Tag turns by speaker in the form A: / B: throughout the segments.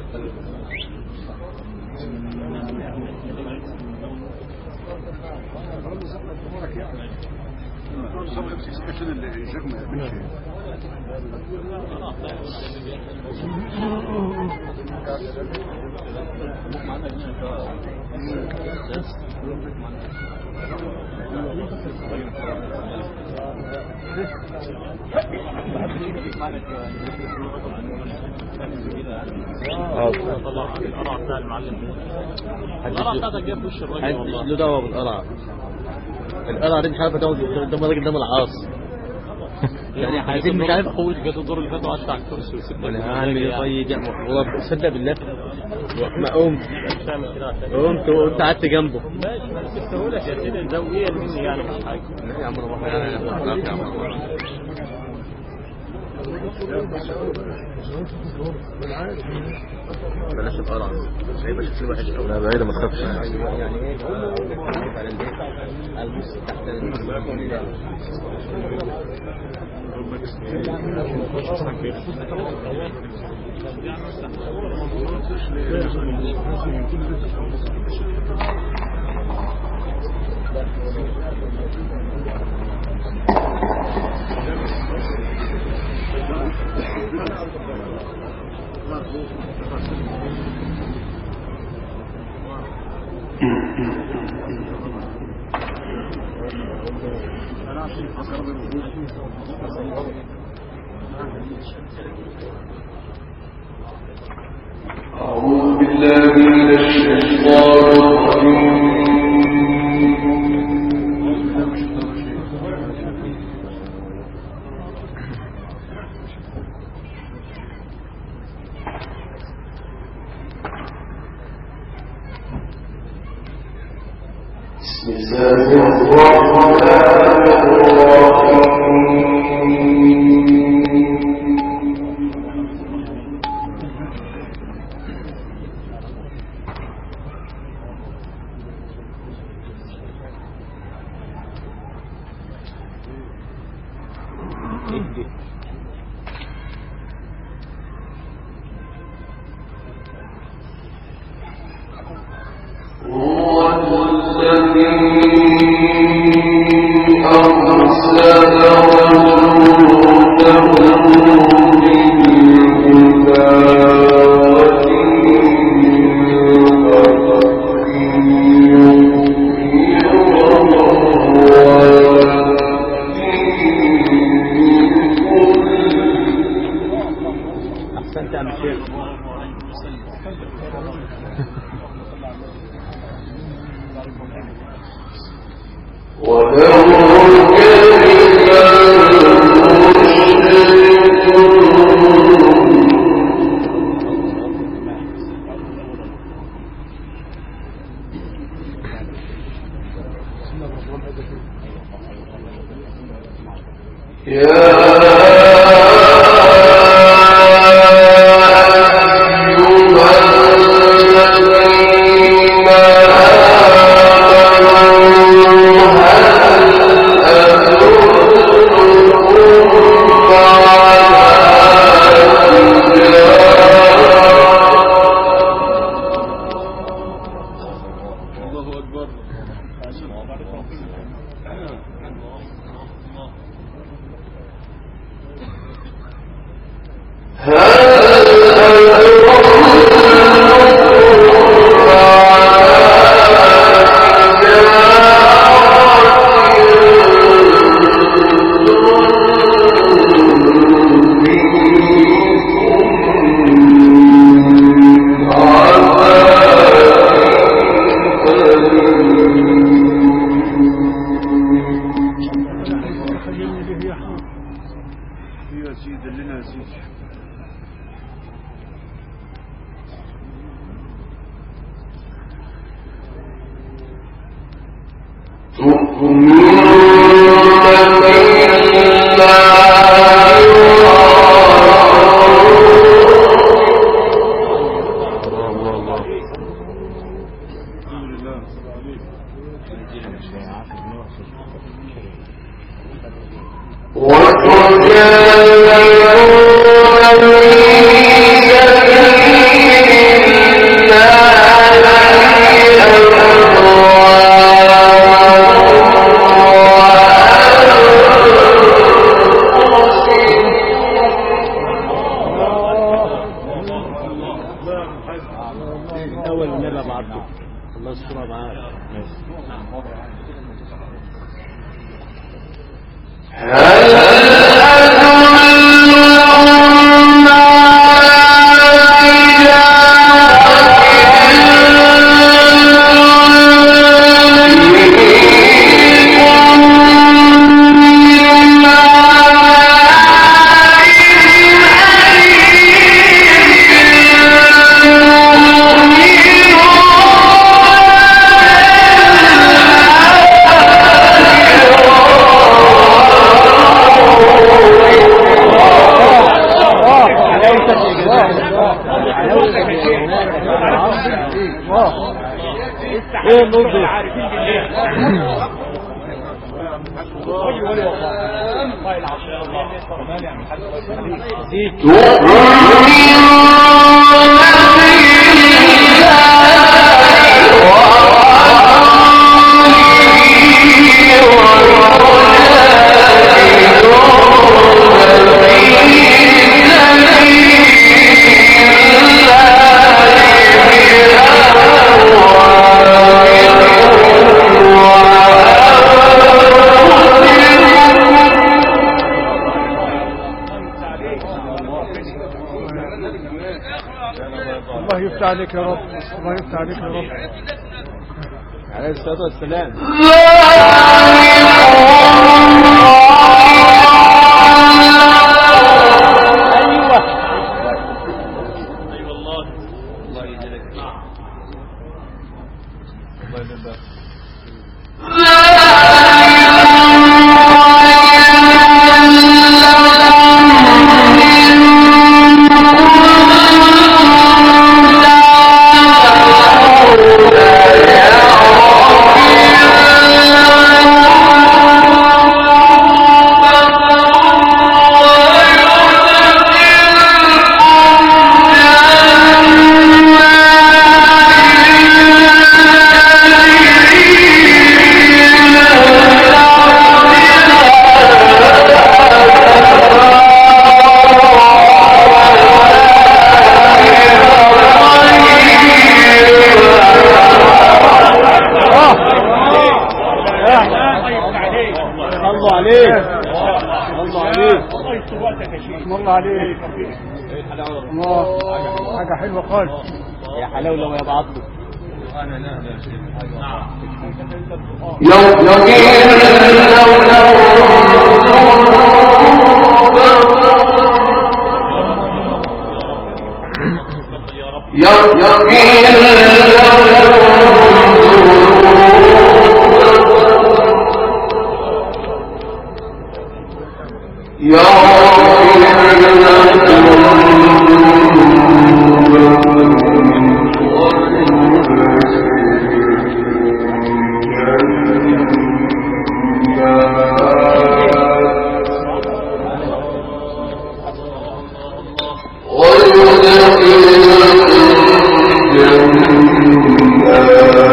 A: طلع القرع بتاع المعلم القرع بتاعتك جاب وش الراجل والله
B: له دعوه بالقرع القرع دي مش عارف ادور قدام الراجل قدام العاص يعني عايزين مش عارف
A: اقول جت الدور اللي فات وقعدت على الكرسي وسبت
B: انا عامل ايه طيب يا والله تصدق بالله ما قمت
A: مش هعمل كده عشان
B: قمت وقمت قعدت جنبه
A: ماشي ما انا سبته لك يا سيدي زاويه مني يعني مش حاجه
B: لا يا عم روح يا عم روح بلاش القرع هيبقى شكل وحش قوي
C: لا بعيدة ما تخافش
B: يعني ايه على البيت البس تحت
D: أعوذ بالله من الشيطان الرجيم بسم الله الرحمن الرحيم هو الذي أرسل رسوله بالهدى
B: احسنت يا عم الشيخ
D: ولو كره المشركون يا أيها الذين آمنوا هل أدلكم على
A: الله اكبر
E: يا سيدي لنا يا سيدي الحمد لله
D: وتجادلون في سبيل
B: الاول والنبي ابو عبده الله يسترها معاك ايه النور ده
E: الله يفتح عليك يا رب الله يفتح عليك يا رب
B: عليه الصلاه والسلام
A: اي والله الله يجزاك
B: صلوا عليه صلوا عليه
E: اسم الله عليك الله حاجة حلوة خالص
B: يا حلاوه ويا ابو عبده
D: ويدخلكم جنات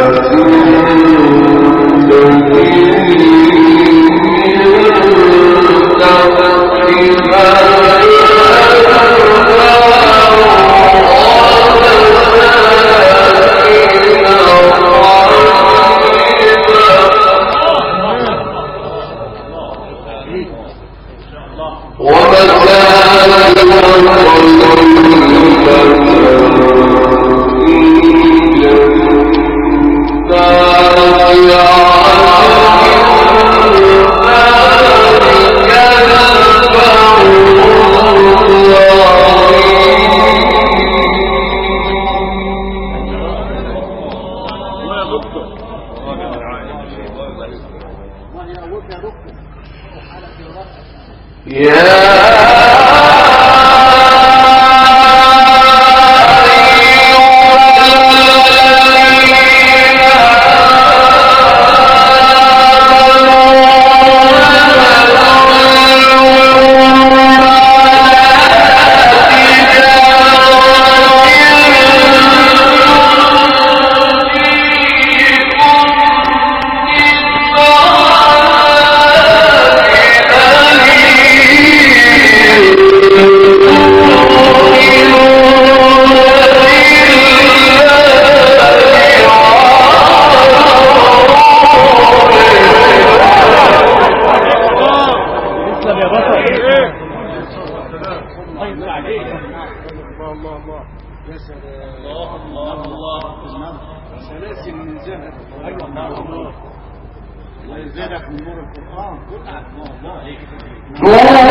E: الله الله الله
A: الله الله الله
E: سلاسل من ذهب ايوه الله الله يزيدك من نور القران
A: الله عليك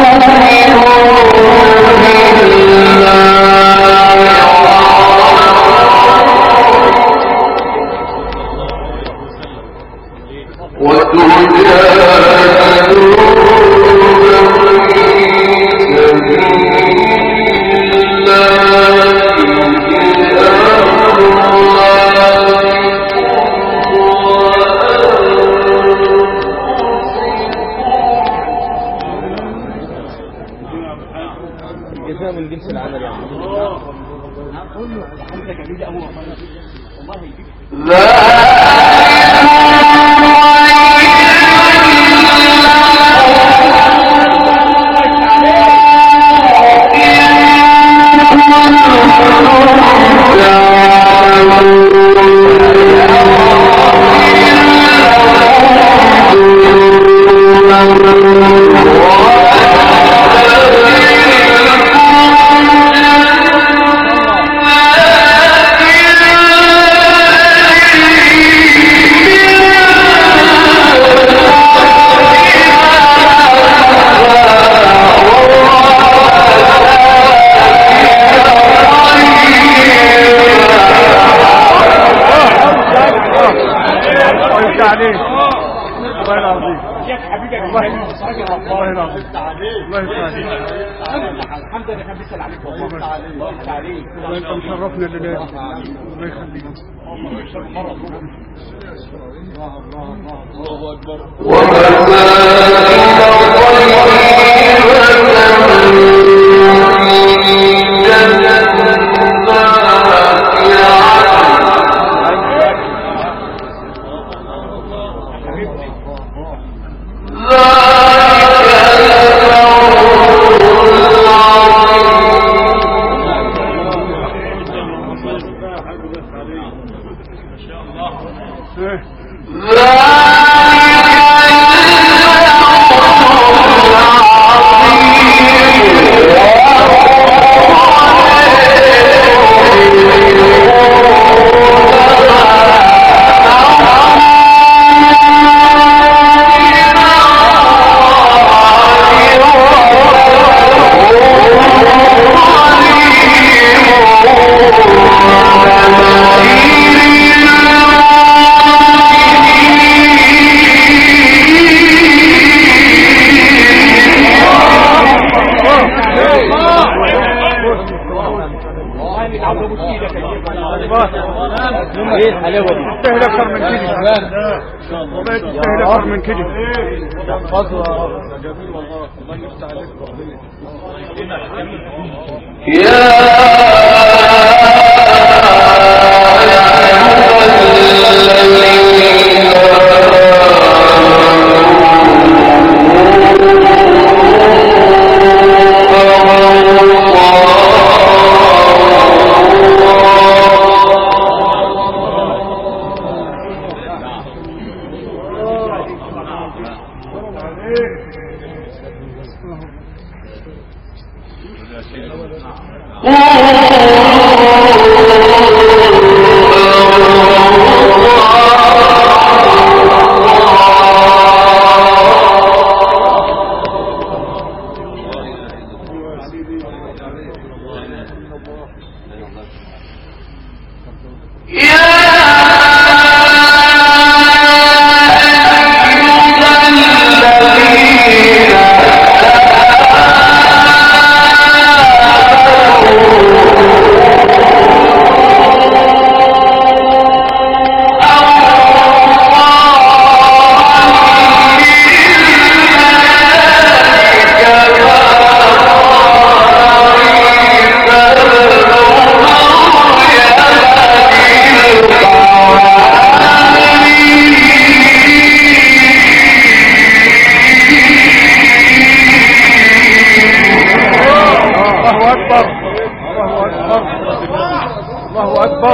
B: الجزاء من جنس العمل يعني
E: الله يفتح عليك الله العظيم الله الله العظيم الله يفتح عليك
A: الحمد لله كان بيسال عليك والله الله يفتح عليك
E: الله انت مشرفنا الليله دي. الله يخليك إيه.
B: ايه الحلاوه دي
E: تستاهل اكثر من كده والله تستاهل اكثر من كده
B: جميل والله الله يفتح عليك الله اكبر الله اكبر الله اكبر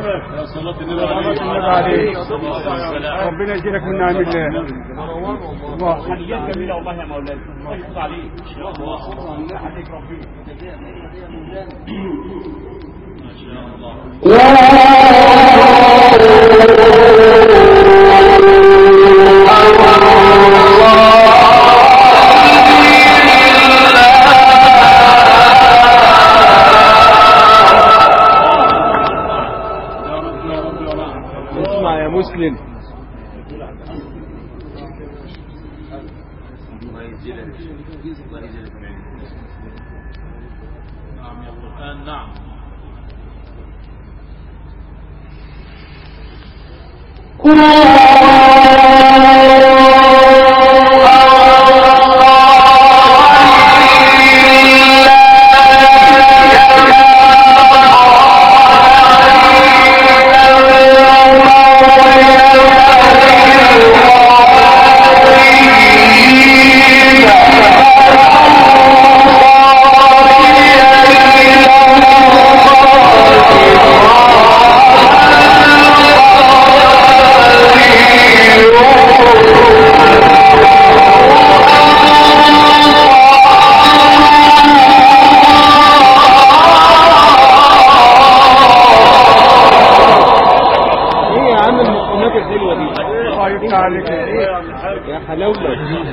B: النبي عليك ربنا يجيلك من نعم الله
E: الله حاجات جميله والله يا مولانا الله يحفظ عليك ان شاء الله عليك ربنا
B: اسمع يا مسلم
A: نعم يا القرآن نعم
B: ايه يا عم المقامات الحلوه دي
E: الله يفتح عليك
B: يا حلاوه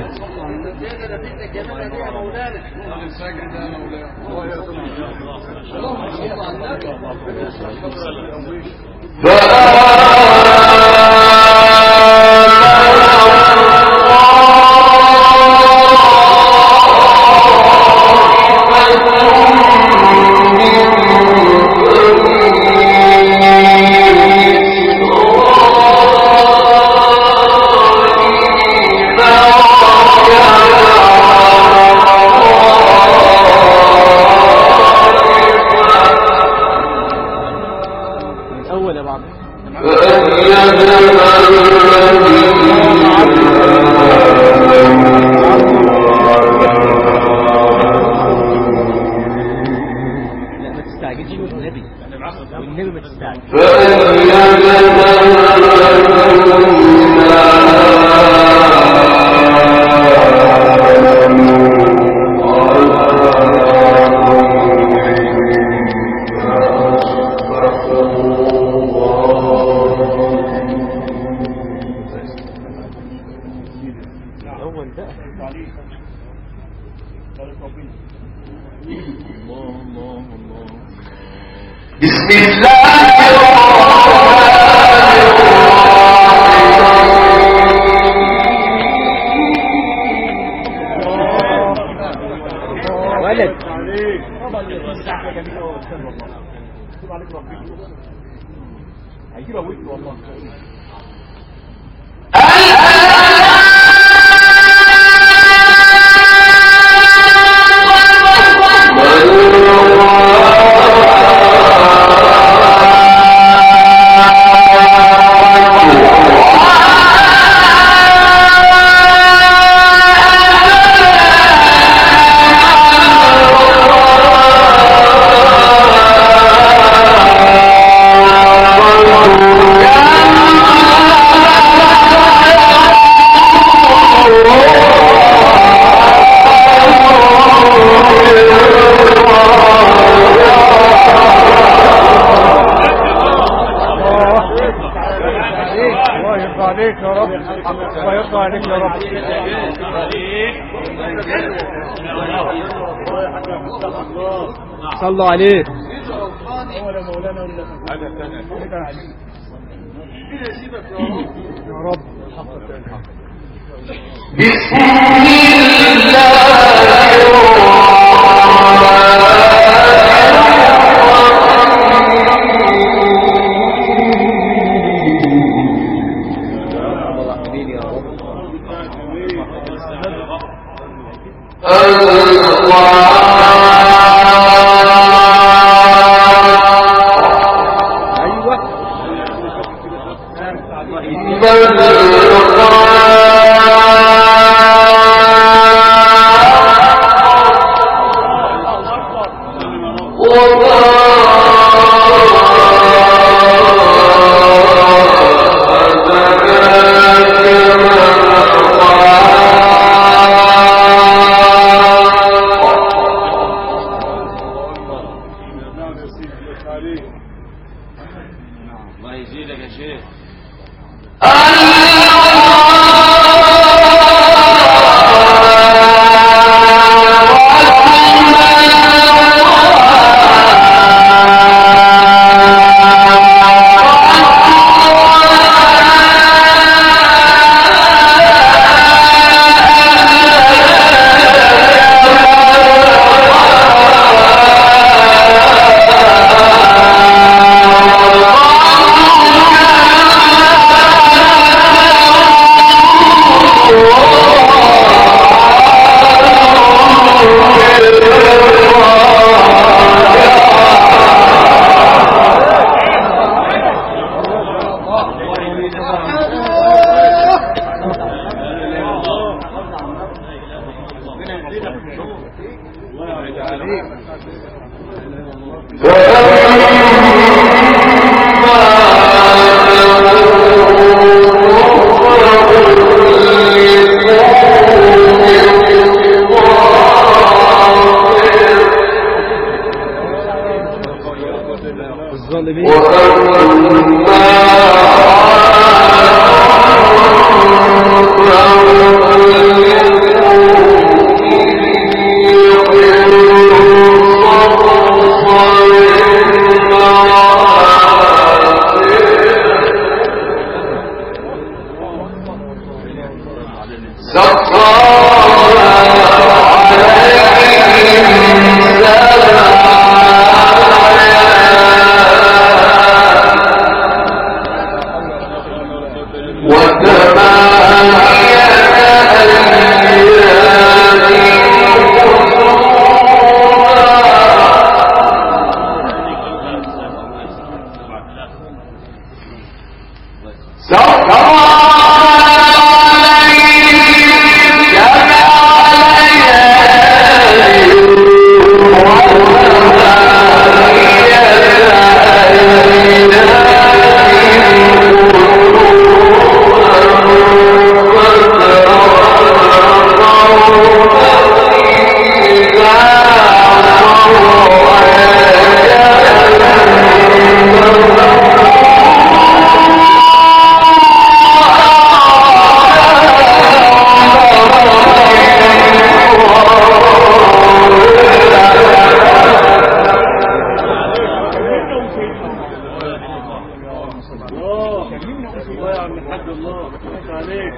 B: من الاول يا بعض لا ما تستعجلش والنبي والنبي ما تستعجل الاول بقى
E: عليك بارك ربنا
B: الله الله الله
D: بسم الله
B: ولد
E: عليك طبعا الساعه جميله والله يفتح عليك ربنا هيجيبها وش والله الله يرضى عليك يا رب الله يرضى عليك يا رب
B: صلوا عليه
E: ولا مولانا ولا يا رب
D: بسم الله
B: الرحمن يا رب ايوه
D: وَمَا
A: الله يزيدك يا شيخ
B: الظالمين
E: الله يا عم الحاج الله مش عليك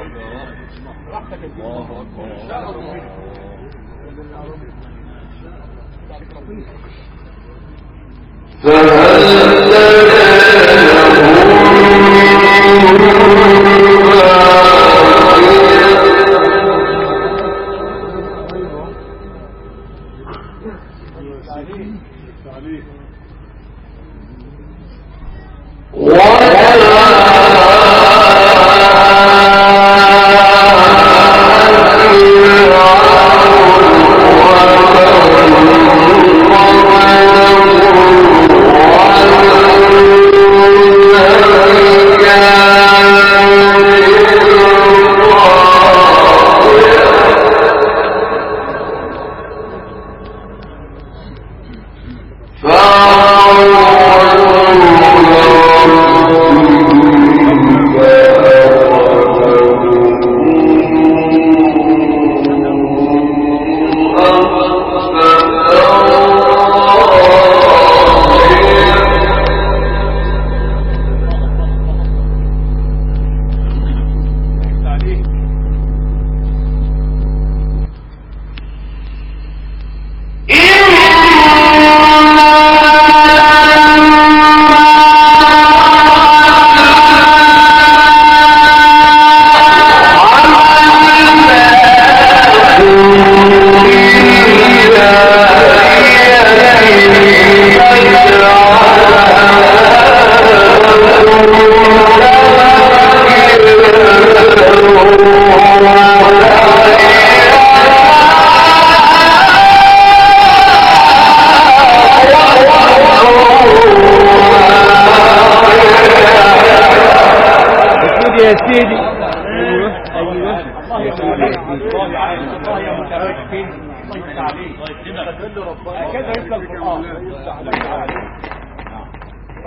B: اسود يا سيدي ايوه ايوه يا سيدي يا سيدي
E: الله يعين الله يا متمكن الله يفتح عليك كده يبقى القرآن الله يفتح عليك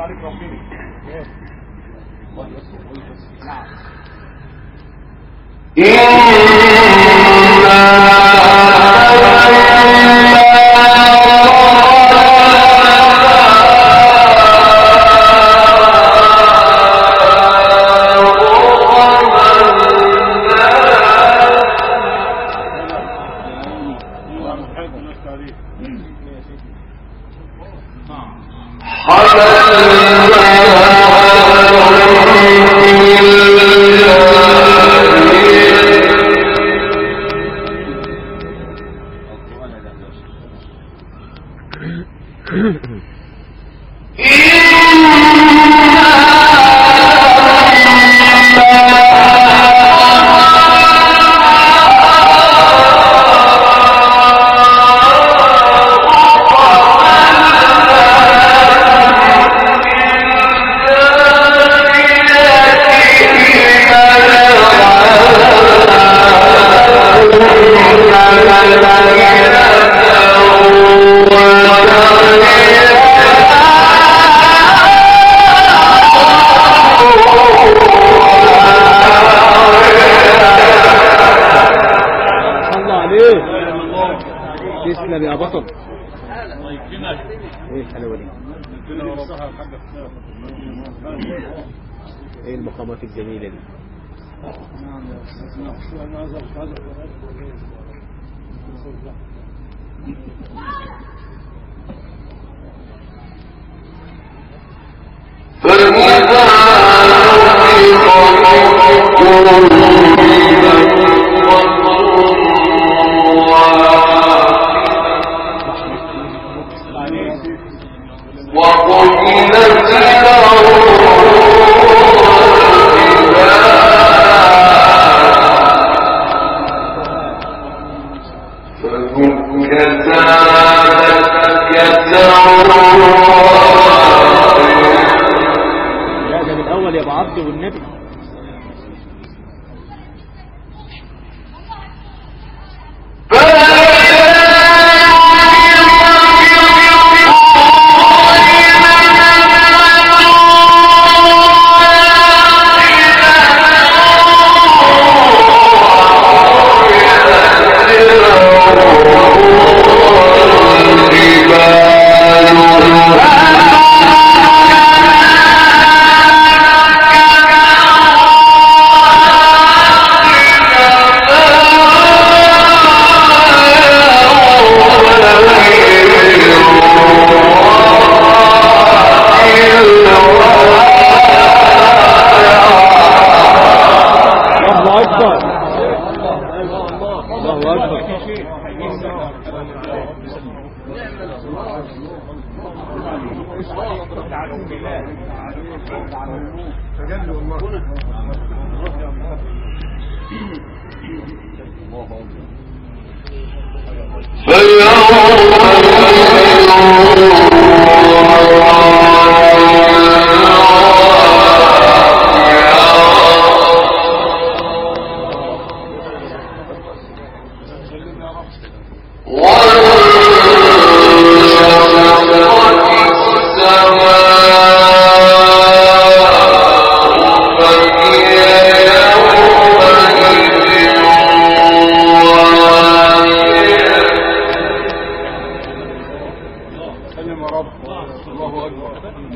E: عليك ربنا
B: الله عليك تسلم يا بطل
A: الله يكرمك
B: ايه الحلاوه دي ايه المقامات الجميله دي لا ده من الاول يا ابو عبد والنبي الله اكبر الله اكبر
E: سلم يا رب الله اكبر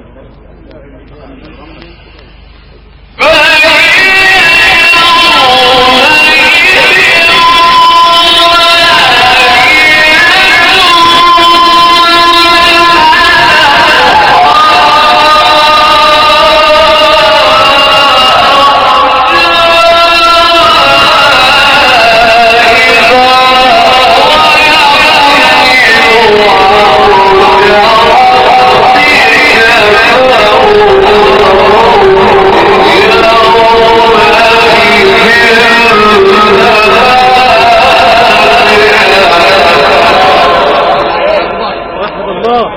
B: واحمد الله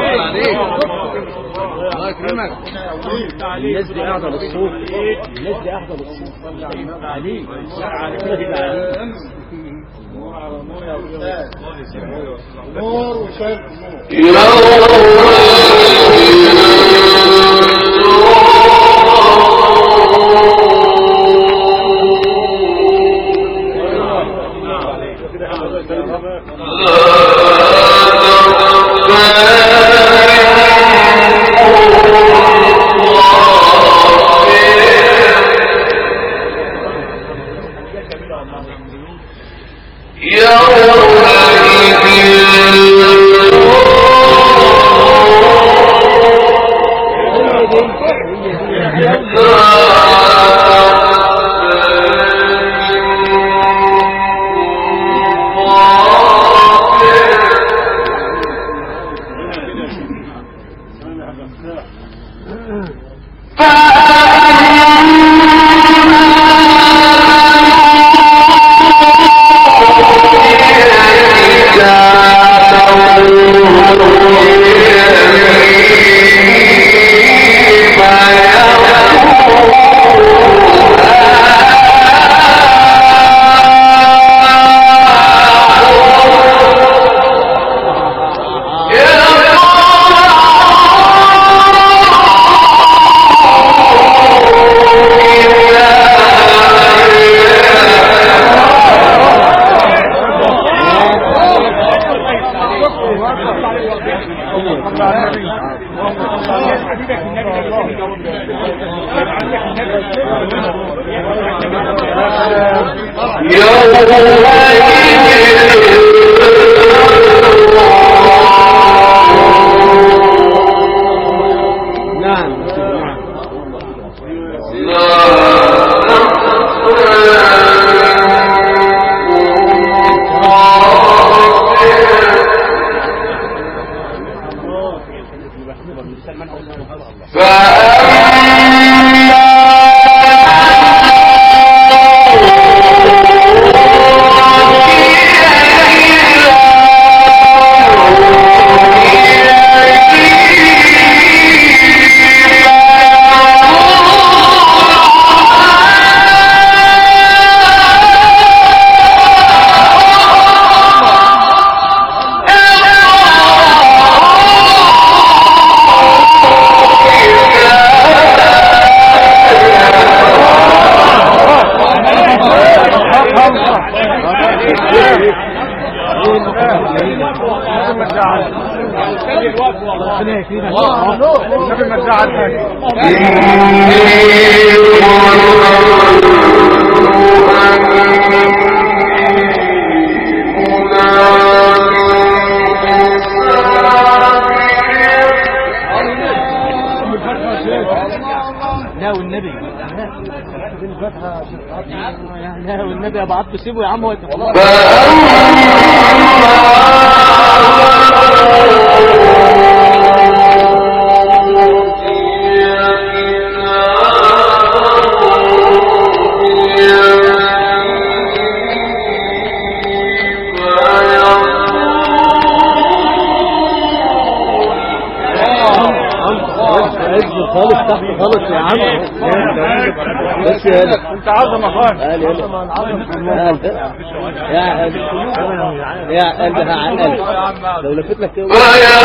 B: الله يكرمك الناس دي قاعده للصوت الناس دي قاعده للصوت عليك عليك
D: يوم
B: نعم
E: النبي ما تزعل
A: لا والنبي لا والنبي يا بعض سيبه يا عم هو خلاص
B: عز خالص تحت خالص يا عم بس يا هلا
E: انت عظمه خالص
B: قال يا هلا يا قلبي يا قلبي يا قلبي لو لفت لك كده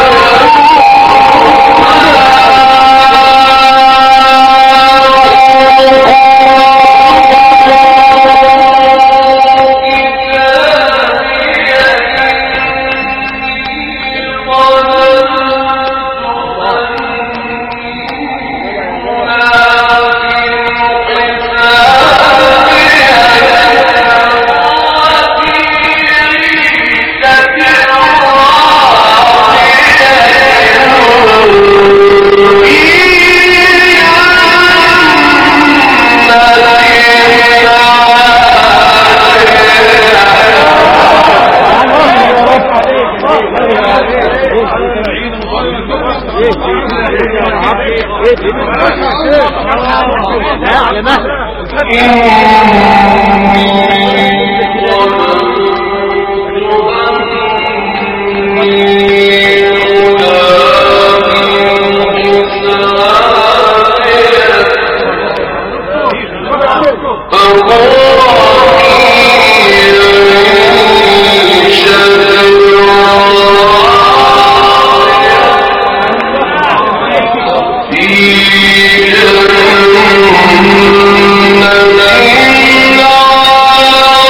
A: لا على مهلك
D: في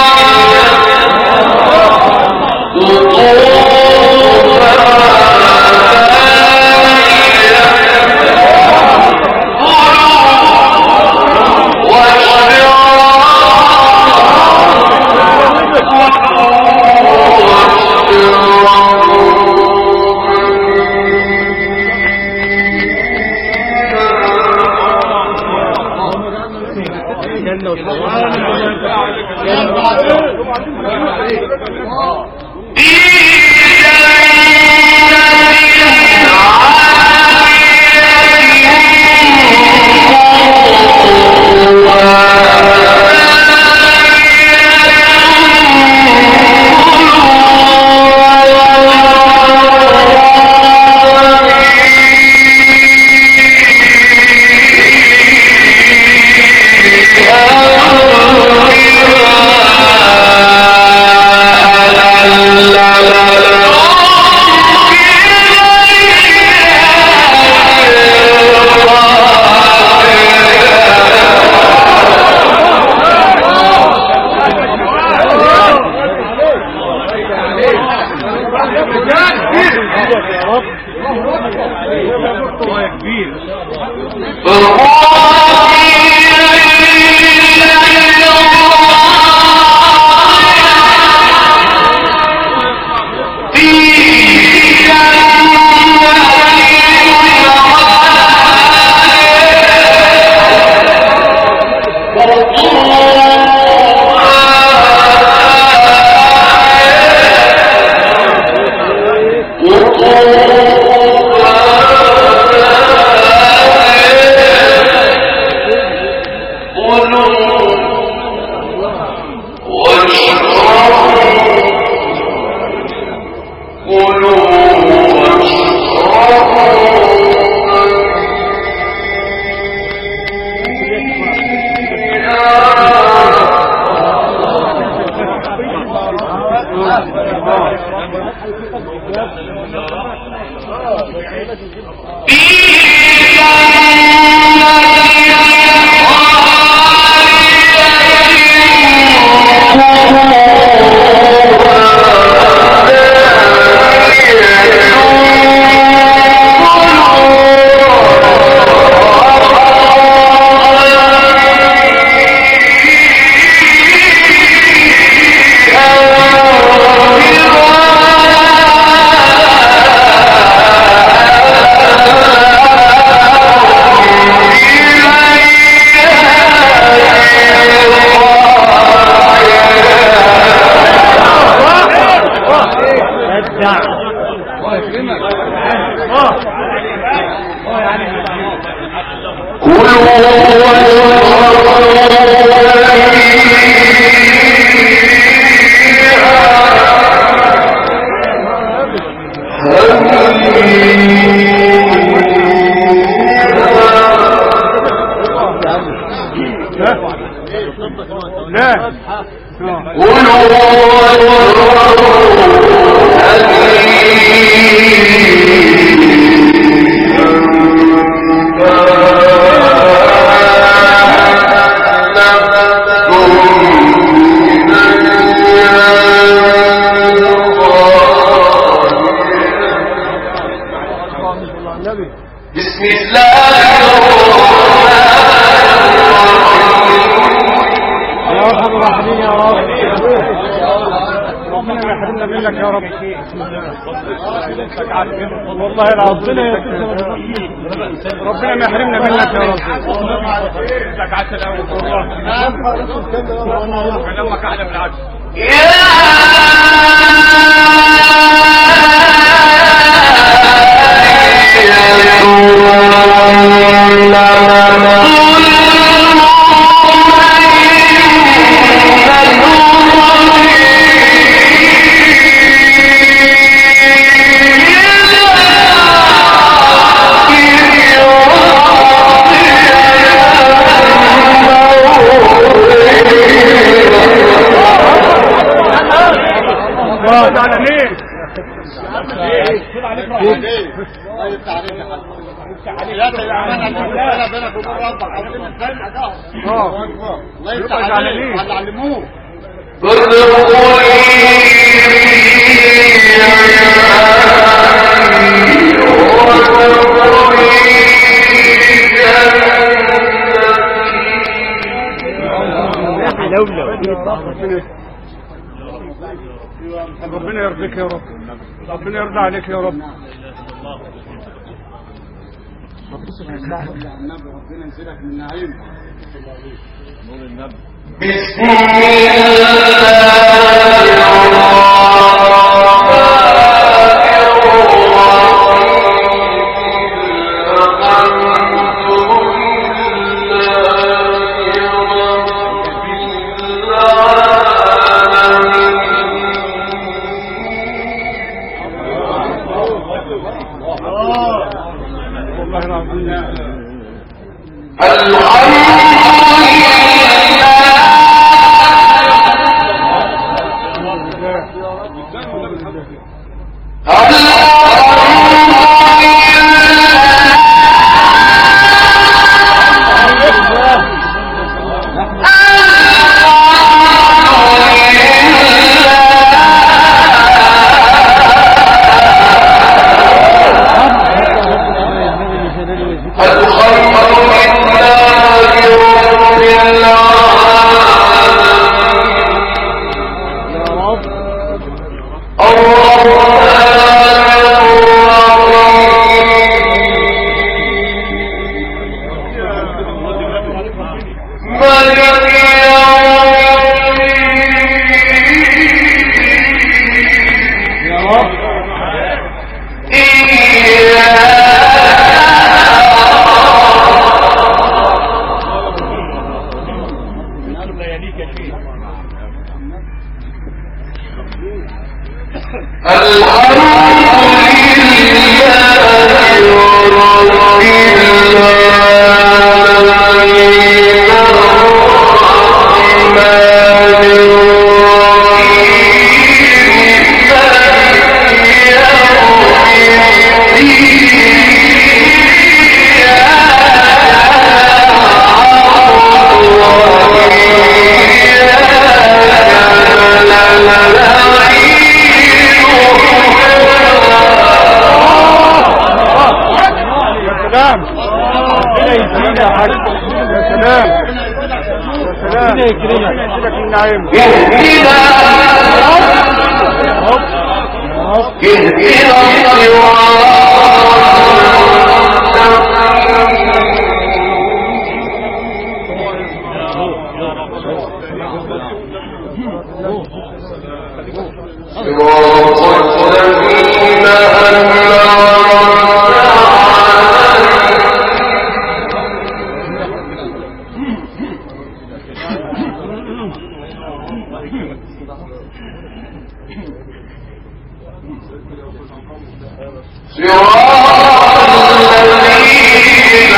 D: بسم الله
E: يا ارحم الراحمين يا رب ربنا ما يحرمنا منك يا رب والله العظيم ربنا ما يحرمنا منك يا رب كلامك احلى بالعكس على مين الله يفتح عليك علموه ربنا يرضيك يا رب ربنا يرضى عليك يا رب ربنا ينزلك من نعيم
D: بسم
E: والله العظيم يا حاج يا سلام يا سلام
B: ربنا يكرمك.
E: يزيدك النعيم
D: اهدنا اهدنا صراط الذين أنعمت صراط الذين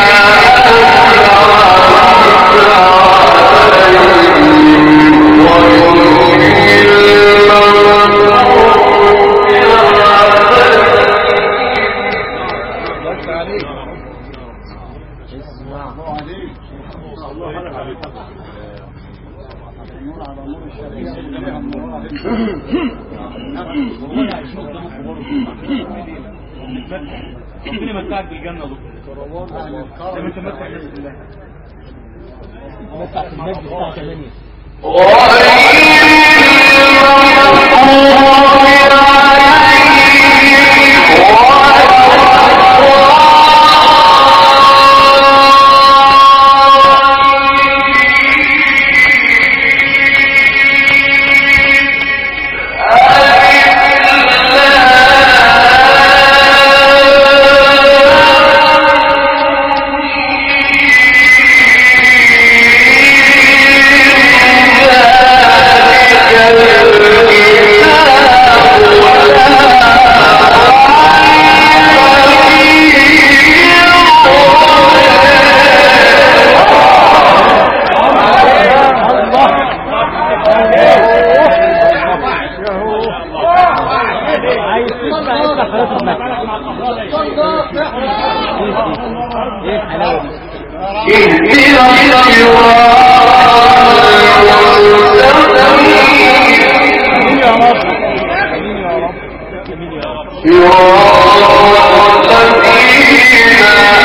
A: ربنا يمتعك بالجنة يا دكتور زي ما انت متع الناس بالله
B: متع في المجلس الساعة 8 عايز تسمع انت خلاص المجلس ايه الحلاوة دي
D: اهدنا الصراط المستقيم صراط الذين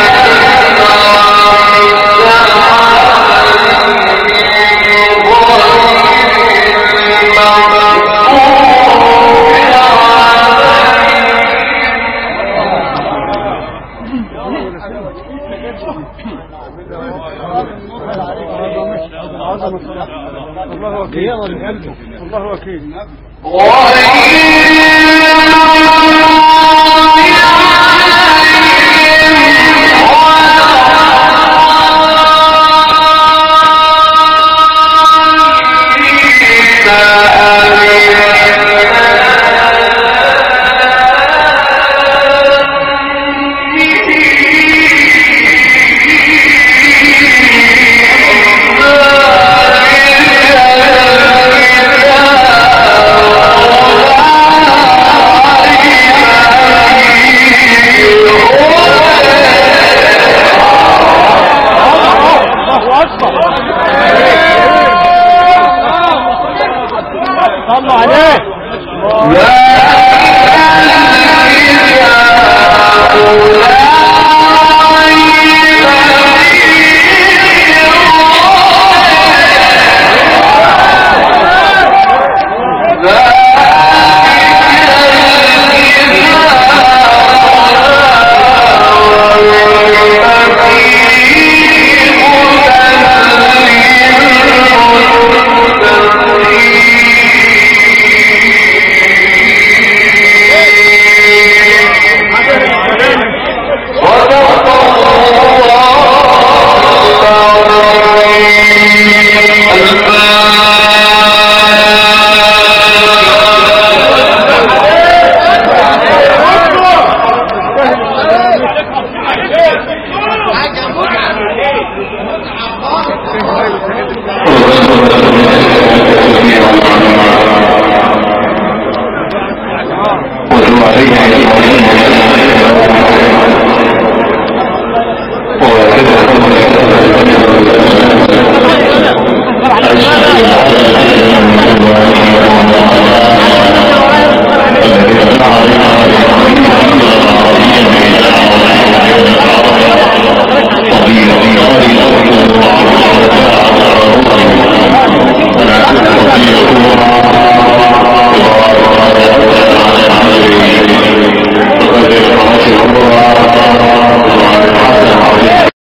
E: الله وكيل
B: يلا نكمل
E: الله وكيل الله اكبر صلوا عليه
D: وتب علينا